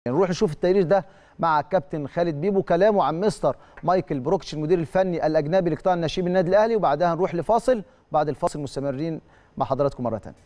نروح نشوف التقرير ده مع الكابتن خالد بيبو كلامه عن مستر مايكل بروكش المدير الفني الاجنبي لقطاع الناشئين النادي الاهلي وبعدها نروح لفاصل بعد الفاصل مستمرين مع حضراتكم مره ثانيه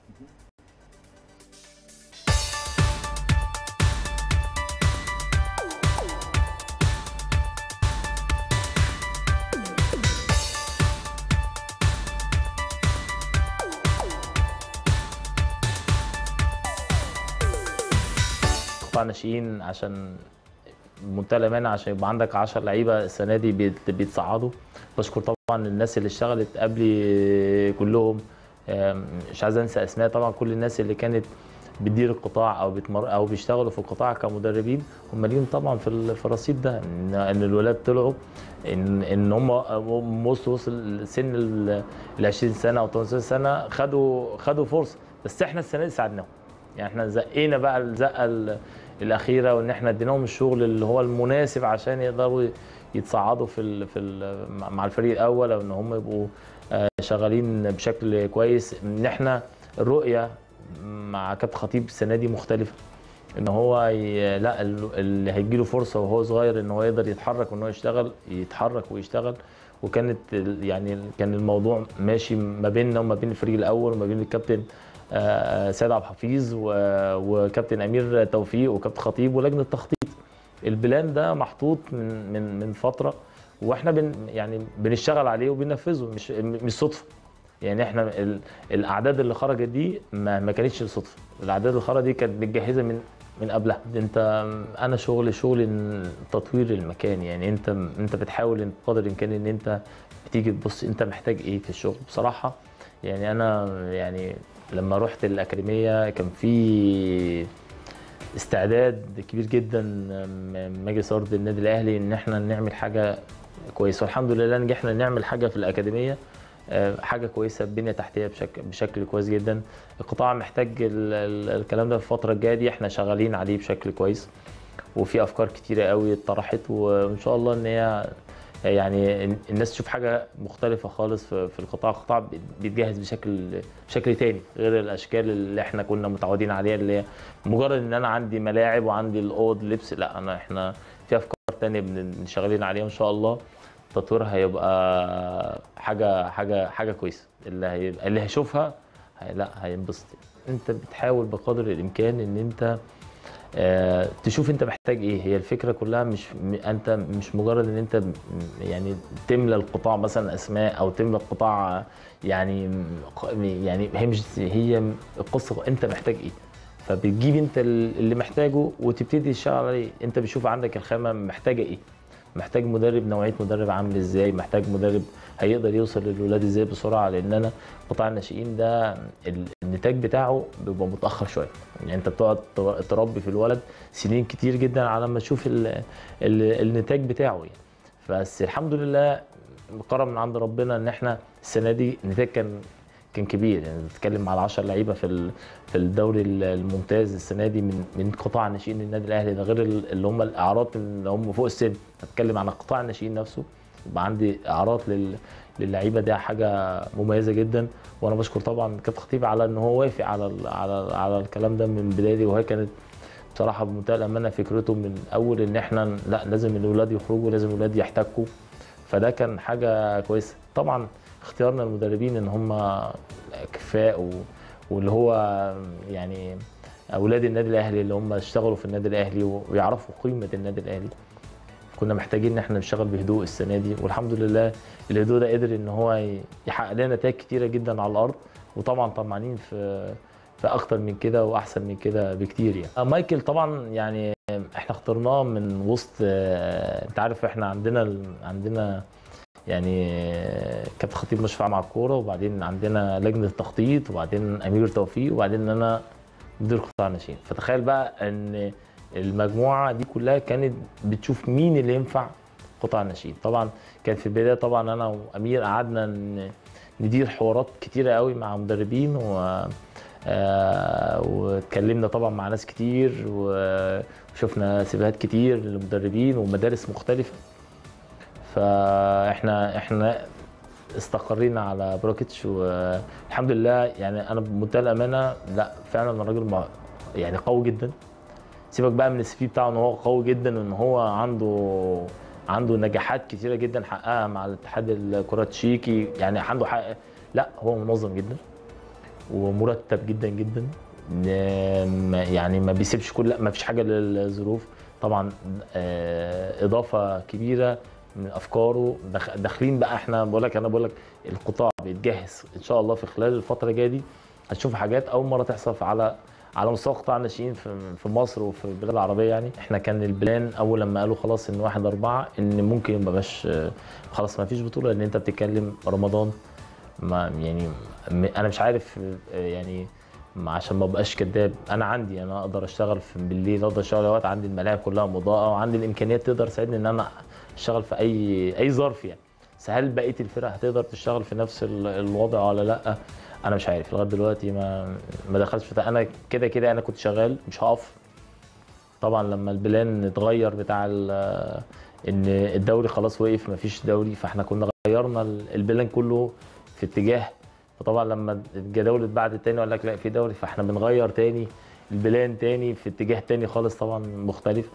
قطاع ناشئين عشان بمنتهى الامانه عشان يبقى عندك 10 لعيبه السنه دي بيت- بيتصعدوا بشكر طبعا الناس اللي اشتغلت قبلي كلهم آم، مش عايز انسى اسماء طبعا كل الناس اللي كانت بتدير القطاع او بتمر او بيشتغلوا في القطاع كمدربين هم ليهم طبعا في ال- في الرصيد ده ان ان الولاد طلعوا ان ان هم وصل وصل سن ال 20 سنه او 18 سنه خدوا خدوا فرصه بس احنا السنه دي ساعدناهم يعني احنا زقينا بقى الزقه ال- الاخيره وان احنا اديناهم الشغل اللي هو المناسب عشان يقدروا يتصعدوا في ال في ال مع الفريق الاول او ان هم يبقوا آه، شغالين بشكل كويس ان احنا الرؤيه مع كابتن خطيب السنه دي مختلفه ان هو ي... لا ال- اللي هيجي له فرصه وهو صغير ان هو يقدر يتحرك وان هو يشتغل يتحرك ويشتغل وكانت ال- يعني كان الموضوع ماشي ما بيننا وما بين الفريق الاول وما بين الكابتن آه، سيد عبد الحفيظ و- وكابتن امير توفيق وكابتن خطيب ولجنه تخطيط البلان ده محطوط من من من فتره واحنا بن يعني بنشتغل عليه وبننفذه مش مش صدفه يعني احنا ال- الاعداد اللي خرجت دي ما, ما كانتش صدفه الاعداد اللي خرجت دي كانت متجهزه من من قبلها انت انا شغل شغل إن تطوير المكان يعني انت انت بتحاول إن قدر الامكان ان انت بتيجي تبص انت محتاج ايه في الشغل بصراحه يعني انا يعني لما رحت الاكاديميه كان في استعداد كبير جدا من مجلس اداره النادي الاهلي ان احنا نعمل حاجه كويسه والحمد لله نجحنا نعمل حاجه في الاكاديميه آه، حاجه كويسه بنيه تحتيه بشكل بشكل كويس جدا القطاع محتاج ال- ال- الكلام ده في الفتره الجايه دي احنا شغالين عليه بشكل كويس وفي افكار كتيره قوي اتطرحت وان شاء الله ان هي يعني الناس تشوف حاجه مختلفه خالص في في القطاع القطاع بيتجهز بشكل بشكل تاني غير الاشكال اللي احنا كنا متعودين عليها اللي هي مجرد ان انا عندي ملاعب وعندي الاوض لبس لا انا احنا في افكار تانية بن- شغالين عليها ان شاء الله تطويرها هيبقى حاجه حاجه حاجه كويسه اللي هيبقى اللي هيشوفها هي لا هينبسط انت بتحاول بقدر الامكان ان انت آه، تشوف انت محتاج ايه هي الفكره كلها مش م- انت مش مجرد ان انت م- يعني تملى القطاع مثلا اسماء او تملى القطاع يعني ق- يعني هي مش هي القصه انت محتاج ايه فبتجيب انت ال- اللي محتاجه وتبتدي تشتغل عليه انت بتشوف عندك الخامه محتاجه ايه محتاج مدرب نوعيه مدرب عامل ازاي محتاج مدرب هيقدر يوصل للولاد ازاي بسرعه لان انا قطاع الناشئين ده ال- النتاج بتاعه بيبقى متاخر شويه يعني انت بتقعد تر- تربي في الولد سنين كتير جدا على ما تشوف ال ال النتاج بتاعه يعني بس الحمد لله كرم من عند ربنا ان احنا السنه دي النتاج كان كان كبير يعني بتتكلم على 10 لعيبه في ال- في الدوري ال- الممتاز السنه دي من من قطاع ناشئين النادي الاهلي ده غير ال- اللي هم الاعراض اللي هم فوق السن بتكلم على قطاع الناشئين نفسه يبقى عندي اعراض لل للعيبه ده حاجه مميزه جدا وانا بشكر طبعا كابتن خطيب على ان هو وافق على ال على على الكلام ده من بدايتي وهي كانت بصراحه بمنتهى الامانه فكرته من اول ان احنا لا لازم الاولاد يخرجوا لازم الاولاد يحتكوا فده كان حاجه كويسه طبعا اختيارنا المدربين ان هم كفاء و... واللي هو يعني اولاد النادي الاهلي اللي هم اشتغلوا في النادي الاهلي ويعرفوا قيمه النادي الاهلي كنا محتاجين ان احنا نشتغل بهدوء السنه دي والحمد لله الهدوء ده قدر ان هو يحقق لنا نتائج كتيره جدا على الارض وطبعا طمعانين في في اكتر من كده واحسن من كده بكتير يعني مايكل طبعا يعني احنا اخترناه من وسط آه، انت عارف احنا عندنا ال- عندنا يعني آه، كابتن خطيب مشفى مع الكوره وبعدين عندنا لجنه التخطيط وبعدين امير توفيق وبعدين انا مدير قطاع الناشئين فتخيل بقى ان المجموعه دي كلها كانت بتشوف مين اللي ينفع قطاع الناشئين طبعا كان في البدايه طبعا انا وامير قعدنا ن- ندير حوارات كتيره قوي مع مدربين و آه، واتكلمنا طبعا مع ناس كتير و- وشفنا سيفيهات كتير للمدربين ومدارس مختلفه فاحنا احنا استقرينا على بروكيتش والحمد لله يعني انا بمنتهى الامانه لا فعلا الراجل مع- يعني قوي جدا سيبك بقى من السي في بتاعه ان هو قوي جدا وان هو عنده عنده نجاحات كتيره جدا حققها مع الاتحاد الكره التشيكي يعني عنده حق لا هو منظم جدا ومرتب جدا جدا م- يعني ما بيسيبش كل ما فيش حاجه للظروف طبعا آه، اضافه كبيره من افكاره دخ- داخلين بقى احنا بقول لك انا بقول لك القطاع بيتجهز ان شاء الله في خلال الفتره الجايه دي هتشوف حاجات اول مره تحصل في- على على مستوى قطاع الناشئين في في مصر وفي البلاد العربيه يعني احنا كان البلان اول لما قالوا خلاص ان واحد اربعه ان ممكن ما بقاش خلاص ما فيش بطوله لان انت بتتكلم رمضان ما يعني م- انا مش عارف آه، يعني ما- عشان ما بقاش كداب انا عندي انا اقدر اشتغل في بالليل اقدر اشتغل وقت عندي الملاعب كلها مضاءه وعندي الامكانيات تقدر تساعدني ان انا اشتغل في اي اي ظرف يعني بس هل بقيه الفرق هتقدر تشتغل في نفس ال- الوضع ولا لا انا مش عارف لغايه دلوقتي ما ما دخلتش في ده. انا كده كده انا كنت شغال مش هقف طبعا لما البلان اتغير بتاع ال- ان الدوري خلاص وقف مفيش دوري فاحنا كنا غيرنا ال- البلان كله في اتجاه فطبعا لما الجداول اتبعت تاني وقال لك لا في دوري فاحنا بنغير تاني البلان تاني في اتجاه تاني خالص طبعا مختلف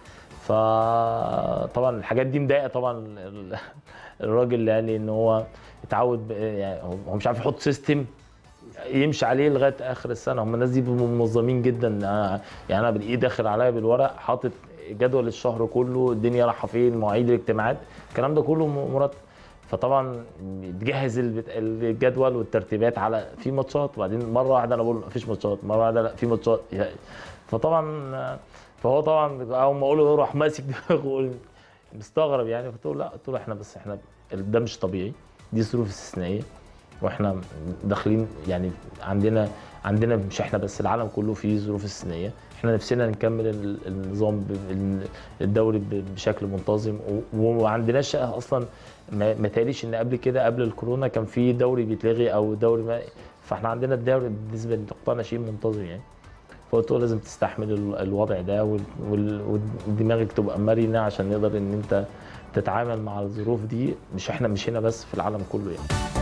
فطبعا الحاجات دي مضايقه طبعا ال- الراجل يعني ان هو اتعود ب- يعني هو مش عارف يحط سيستم يمشي عليه لغايه اخر السنه هم الناس دي بيبقوا منظمين جدا أنا- يعني انا بالايد داخل عليا بالورق حاطط جدول الشهر كله الدنيا رايحه فين مواعيد الاجتماعات الكلام ده كله م- مرتب فطبعا بتجهز البت- الجدول والترتيبات على في ماتشات وبعدين مره واحده انا بقول مفيش ماتشات مره واحده لا في ماتشات يعني فطبعا فهو طبعا اول ما اقول له راح ماسك دماغه ويقول- مستغرب يعني قلت له لا قلت له احنا بس احنا ده مش طبيعي دي ظروف استثنائيه واحنا داخلين يعني عندنا عندنا مش احنا بس العالم كله فيه ظروف استثنائيه احنا نفسنا نكمل ال- النظام ب- ال- الدوري ب- بشكل منتظم و- وما عندناش اصلا ما ما تقاليش ان قبل كده قبل الكورونا كان في دوري بيتلغي او دوري ما فاحنا عندنا الدوري بالنسبه لقطاع الناشئين منتظم يعني فقلت له لازم تستحمل ال- الوضع ده وال- وال- ودماغك تبقى مرنه عشان نقدر ان انت تتعامل مع الظروف دي مش احنا مش هنا بس في العالم كله يعني